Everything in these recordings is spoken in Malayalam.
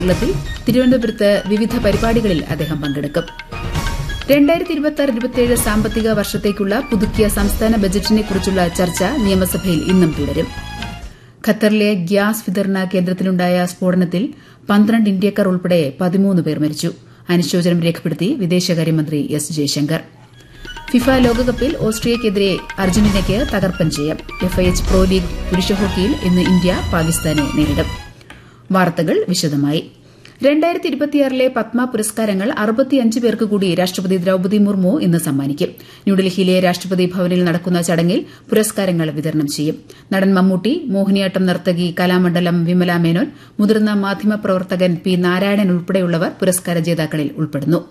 കേരളത്തിൽ തിരുവനന്തപുരത്ത് വിവിധ പരിപാടികളിൽ അദ്ദേഹം പങ്കെടുക്കും രണ്ടായിരത്തി ഇരുപത്തിയാറ് ഇരുപത്തിയേഴ് സാമ്പത്തിക വർഷത്തേക്കുള്ള പുതുക്കിയ സംസ്ഥാന ബജറ്റിനെക്കുറിച്ചുള്ള ചർച്ച നിയമസഭയിൽ ഇന്നും തുടരും ഖത്തറിലെ ഗ്യാസ് വിതരണ കേന്ദ്രത്തിലുണ്ടായ സ്ഫോടനത്തിൽ പന്ത്രണ്ട് ഇന്ത്യക്കാർ ഉൾപ്പെടെ പതിമൂന്ന് പേർ മരിച്ചു അനുശോചനം രേഖപ്പെടുത്തി വിദേശകാര്യമന്ത്രി എസ് ജയശങ്കർ ഫിഫ ലോകകപ്പിൽ ഓസ്ട്രിയയ്ക്കെതിരെ അർജന്റീനയ്ക്ക് തകർപ്പൻ ജയം എഫ്ഐഎച്ച് പ്രോ ലീഗ് പുരുഷ ഹോക്കിയിൽ ഇന്ന് ഇന്ത്യ പാകിസ്ഥാനെ നേരിടും വാർത്തകൾ വിശദമായി രണ്ടായിരത്തി ഇരുപത്തിയാറിലെ പത്മ പുരസ്കാരങ്ങൾ അറുപത്തിയഞ്ച് പേർക്ക് കൂടി രാഷ്ട്രപതി ദ്രൌപദി മുർമു ഇന്ന് സമ്മാനിക്കും ന്യൂഡൽഹിയിലെ രാഷ്ട്രപതി ഭവനിൽ നടക്കുന്ന ചടങ്ങിൽ പുരസ്കാരങ്ങൾ വിതരണം ചെയ്യും നടൻ മമ്മൂട്ടി മോഹിനിയാട്ടം നർത്തകി കലാമണ്ഡലം വിമല മേനോൻ മുതിർന്ന മാധ്യമപ്രവർത്തകൻ പി നാരായണൻ ഉൾപ്പെടെയുള്ളവർ പുരസ്കാര ജേതാക്കളിൽ ഉൾപ്പെടുന്നു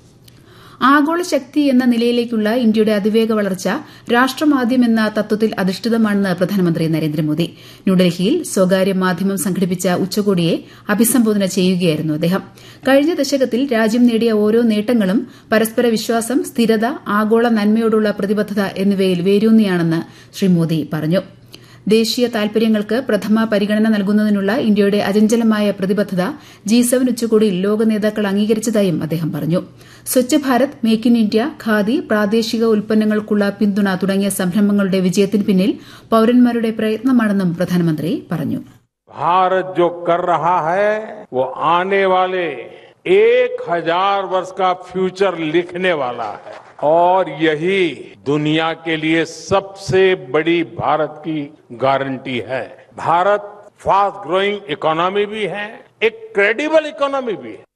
ആഗോള ശക്തി എന്ന നിലയിലേക്കുള്ള ഇന്ത്യയുടെ അതിവേഗ വളർച്ച രാഷ്ട്രമാദ്യം എന്ന തത്വത്തിൽ അധിഷ്ഠിതമാണെന്ന് പ്രധാനമന്ത്രി നരേന്ദ്രമോദി ന്യൂഡൽഹിയിൽ സ്വകാര്യ മാധ്യമം സംഘടിപ്പിച്ച ഉച്ചകോടിയെ അഭിസംബോധന ചെയ്യുകയായിരുന്നു അദ്ദേഹം കഴിഞ്ഞ ദശകത്തിൽ രാജ്യം നേടിയ ഓരോ നേട്ടങ്ങളും പരസ്പര വിശ്വാസം സ്ഥിരത ആഗോള നന്മയോടുള്ള പ്രതിബദ്ധത എന്നിവയിൽ വേരൂന്നിയാണെന്ന് ശ്രീ മോദി പറഞ്ഞു ദേശീയ താൽപര്യങ്ങൾക്ക് പ്രഥമ പരിഗണന നൽകുന്നതിനുള്ള ഇന്ത്യയുടെ അചഞ്ചലമായ പ്രതിബദ്ധത ജി സെവൻ ഉച്ചകോടിയിൽ ലോക നേതാക്കൾ അംഗീകരിച്ചതായും അദ്ദേഹം പറഞ്ഞു Swachh Bharat make in India Khadi പ്രാദേശിക ഉൽപ്പന്നങ്ങൾക്കുള്ള പിന്തുണ തുടങ്ങിയ സംരംഭങ്ങളുടെ വിജയത്തിന് പിന്നിൽ പൌരന്മാരുടെ പ്രയത്നമാണെന്നും പ്രധാനമന്ത്രി പറഞ്ഞു भारत जो कर रहा है वो आने वाले एक हजार वर्ष का फ्यूचर लिखने वाला है और यही दुनिया के लिए सबसे बड़ी भारत की गारंटी है भारत फास्ट ग्रोइंग इकोनॉमी भी है एक क्रेडिबल इकोनॉमी भी है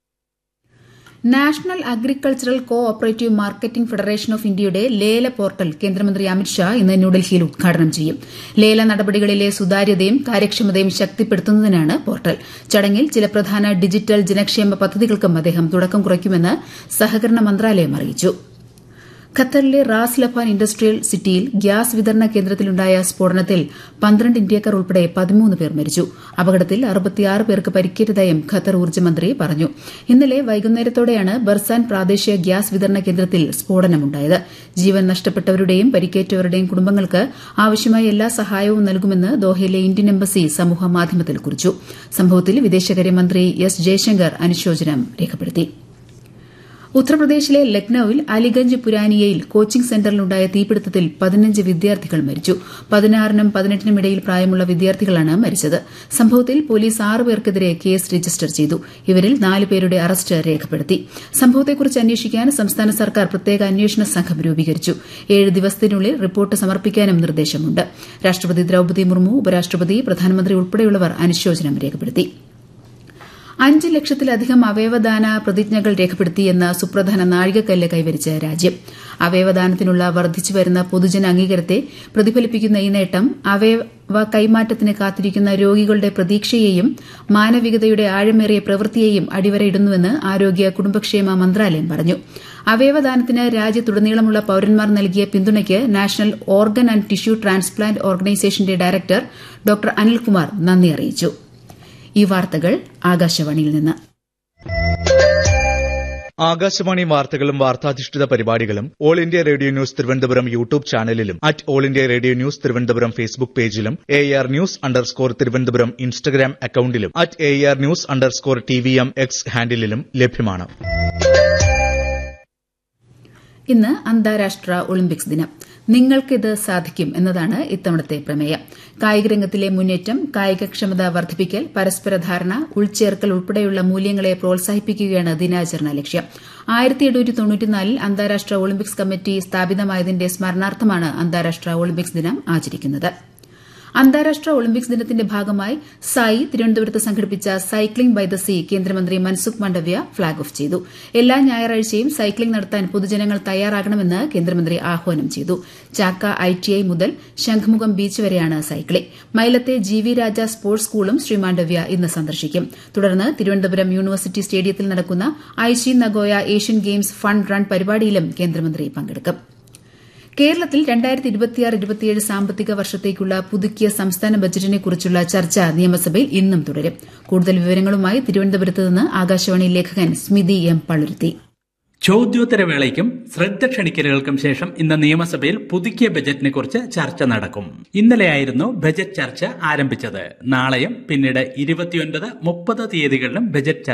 national agricultural co operative marketing federation of ഇന്ത്യയുടെ ലേല പോർട്ടൽ കേന്ദ്രമന്ത്രി അമിത്ഷാ ഇന്ന് ന്യൂഡൽഹിയിൽ ഉദ്ഘാടനം ചെയ്യും ലേല നടപടികളിലെ സുതാര്യതയും കാര്യക്ഷമതയും ശക്തിപ്പെടുത്തുന്നതിനാണ് പോർട്ടൽ ചടങ്ങിൽ ചില പ്രധാന ഡിജിറ്റൽ ജനക്ഷേമ പദ്ധതികൾക്കും അദ്ദേഹം തുടക്കം കുറിക്കുമെന്ന് സഹകരണ മന്ത്രാലയം അറിയിച്ചു ഖത്തറിലെ റാസ് ലഫാൻ ഇൻഡസ്ട്രിയൽ സിറ്റിയിൽ ഗ്യാസ് വിതരണ കേന്ദ്രത്തിലുണ്ടായ സ്ഫോടനത്തിൽ പന്ത്രണ്ട് ഇന്ത്യക്കാർ ഉൾപ്പെടെ പതിമൂന്ന് പേർ മരിച്ചു അപകടത്തിൽ അറുപത്തിയാറ് പേർക്ക് പരിക്കേറ്റതായും ഖത്തർ ഊർജ്ജമന്ത്രി പറഞ്ഞു ഇന്നലെ വൈകുന്നേരത്തോടെയാണ് ബർസാൻ പ്രാദേശിക ഗ്യാസ് വിതരണ കേന്ദ്രത്തിൽ സ്ഫോടനമുണ്ടായത് ജീവൻ നഷ്ടപ്പെട്ടവരുടെയും പരിക്കേറ്റവരുടെയും കുടുംബങ്ങൾക്ക് ആവശ്യമായ എല്ലാ സഹായവും നൽകുമെന്ന് ദോഹയിലെ ഇന്ത്യൻ എംബസി സമൂഹ മാധ്യമത്തിൽ കുറിച്ചു സംഭവത്തിൽ വിദേശകാര്യമന്ത്രി എസ് ജയശങ്കർ അനുശോചനം രേഖപ്പെടുത്തി ഉത്തർപ്രദേശിലെ ലക്നൌവിൽ അലിഗഞ്ച് പുരാനിയയിൽ കോച്ചിംഗ് സെന്ററിലുണ്ടായ തീപിടുത്തത്തിൽ പതിനഞ്ച് വിദ്യാർത്ഥികൾ മരിച്ചു പതിനാറിനും പതിനെട്ടിനും ഇടയിൽ പ്രായമുള്ള വിദ്യാർത്ഥികളാണ് മരിച്ചത് സംഭവത്തിൽ പോലീസ് ആറ് പേർക്കെതിരെ കേസ് രജിസ്റ്റർ ചെയ്തു ഇവരിൽ നാല് പേരുടെ അറസ്റ്റ് രേഖപ്പെടുത്തി സംഭവത്തെക്കുറിച്ച് അന്വേഷിക്കാൻ സംസ്ഥാന സർക്കാർ പ്രത്യേക അന്വേഷണ സംഘം രൂപീകരിച്ചു ഏഴ് ദിവസത്തിനുള്ളിൽ റിപ്പോർട്ട് സമർപ്പിക്കാനും നിർദ്ദേശമുണ്ട് രാഷ്ട്രപതി ദ്രൌപദി മുർമു ഉപരാഷ്ട്രപതി പ്രധാനമന്ത്രി ഉൾപ്പെടെയുള്ളവർ അനുശോചനം രേഖപ്പെടുത്തി അഞ്ച് ലക്ഷത്തിലധികം അവയവദാന പ്രതിജ്ഞകൾ രേഖപ്പെടുത്തിയെന്ന സുപ്രധാന നാഴികക്കല്ല് കൈവരിച്ച രാജ്യം അവയവദാനത്തിനുള്ള വർദ്ധിച്ചുവരുന്ന പൊതുജന അംഗീകാരത്തെ പ്രതിഫലിപ്പിക്കുന്ന ഈ നേട്ടം അവയവ കൈമാറ്റത്തിന് കാത്തിരിക്കുന്ന രോഗികളുടെ പ്രതീക്ഷയെയും മാനവികതയുടെ ആഴമേറിയ പ്രവൃത്തിയെയും അടിവരയിടുന്നുവെന്ന് ആരോഗ്യ കുടുംബക്ഷേമ മന്ത്രാലയം പറഞ്ഞു അവയവദാനത്തിന് രാജ്യത്തുടനീളമുള്ള പൌരന്മാർ നൽകിയ പിന്തുണയ്ക്ക് national organ and tissue transplant ഓർഗനൈസേഷന്റെ ഡയറക്ടർ ഡോക്ടർ അനിൽകുമാർ നന്ദി അറിയിച്ചു ഈ വാർത്തകൾ ആകാശവാണിയിൽ നിന്ന് ആകാശവാണി വാർത്തകളും വാർത്താധിഷ്ഠിത പരിപാടികളും all India radio news Thiruvananthapuram YouTube ചാനലിലും at all India radio news Thiruvananthapuram Facebook പേജിലും A R news underscore Thiruvananthapuram Instagram അക്കൌണ്ടിലും at A R news underscore T V M X ഹാൻഡിലും ലഭ്യമാണ് ഇന്ന് അന്താരാഷ്ട്ര ഒളിമ്പിക്സ് ദിനം നിങ്ങൾക്കിത് സാധിക്കും എന്നതാണ് ഇത്തവണത്തെ പ്രമേയം കായികരംഗത്തിലെ മുന്നേറ്റം കായികക്ഷമത വർദ്ധിപ്പിക്കൽ പരസ്പര ധാരണ ഉൾച്ചേർക്കൽ ഉൾപ്പെടെയുള്ള മൂല്യങ്ങളെ പ്രോത്സാഹിപ്പിക്കുകയാണ് ദിനാചരണ ലക്ഷ്യം ആയിരത്തി എണ്ണൂറ്റി തൊണ്ണൂറ്റിനാലിൽ അന്താരാഷ്ട്ര ഒളിമ്പിക്സ് കമ്മിറ്റി സ്ഥാപിതമായതിന്റെ സ്മരണാർത്ഥമാണ് അന്താരാഷ്ട്ര ഒളിമ്പിക്സ് ദിനം ആചരിക്കുന്നത് അന്താരാഷ്ട്ര ഒളിമ്പിക്സ് ദിനത്തിന്റെ ഭാഗമായി സായി തിരുവനന്തപുരത്ത് സംഘടിപ്പിച്ച സൈക്ലിംഗ് ബൈ ദ സീ കേന്ദ്രമന്ത്രി മൻസുഖ് മാണ്ഡവ്യ ഫ്ളാഗ് ഓഫ് ചെയ്തു എല്ലാ ഞായറാഴ്ചയും സൈക്ലിംഗ് നടത്താൻ പൊതുജനങ്ങൾ തയ്യാറാകണമെന്ന് കേന്ദ്രമന്ത്രി ആഹ്വാനം ചെയ്തു ചാക്ക ഐടിഐ മുതൽ ശംഖുമുഖം ബീച്ച് വരെയാണ് സൈക്ലിംഗ് മൈലത്തെ ജി വി രാജ സ്പോർട്സ് സ്കൂളും ശ്രീ മാണ്ഡവ്യ ഇന്ന് സന്ദർശിക്കും തുടർന്ന് തിരുവനന്തപുരം യൂണിവേഴ്സിറ്റി സ്റ്റേഡിയത്തിൽ നടക്കുന്ന Aichi Nagoya Asian games fund run പരിപാടിയിലും കേന്ദ്രമന്ത്രി പങ്കെടുക്കും കേരളത്തിൽ രണ്ടായിരത്തി ഇരുപത്തിയാറ് ഇരുപത്തിയേഴ് സാമ്പത്തിക വർഷത്തേക്കുള്ള പുതുക്കിയ സംസ്ഥാന ബജറ്റിനെക്കുറിച്ചുള്ള ചർച്ച നിയമസഭയിൽ ഇന്നും തുടരും കൂടുതൽ വിവരങ്ങളുമായി തിരുവനന്തപുരത്ത് നിന്ന് ആകാശവാണി ലേഖകൻ സ്മിതി എം പളുരുത്തി ചോദ്യോത്തരവേളയ്ക്കും ശ്രദ്ധ ക്ഷണിക്കലുകൾക്കും ശേഷം ഇന്ന് നിയമസഭയിൽ പുതുക്കിയ ബജറ്റിനെ കുറിച്ച് ചർച്ച നടക്കും ഇന്നലെയായിരുന്നു ബജറ്റ് ചർച്ച ആരംഭിച്ചത് നാളെയും പിന്നീട് ഇരുപത്തിയൊൻപത് മുപ്പത് തീയതികളിലും ബജറ്റ്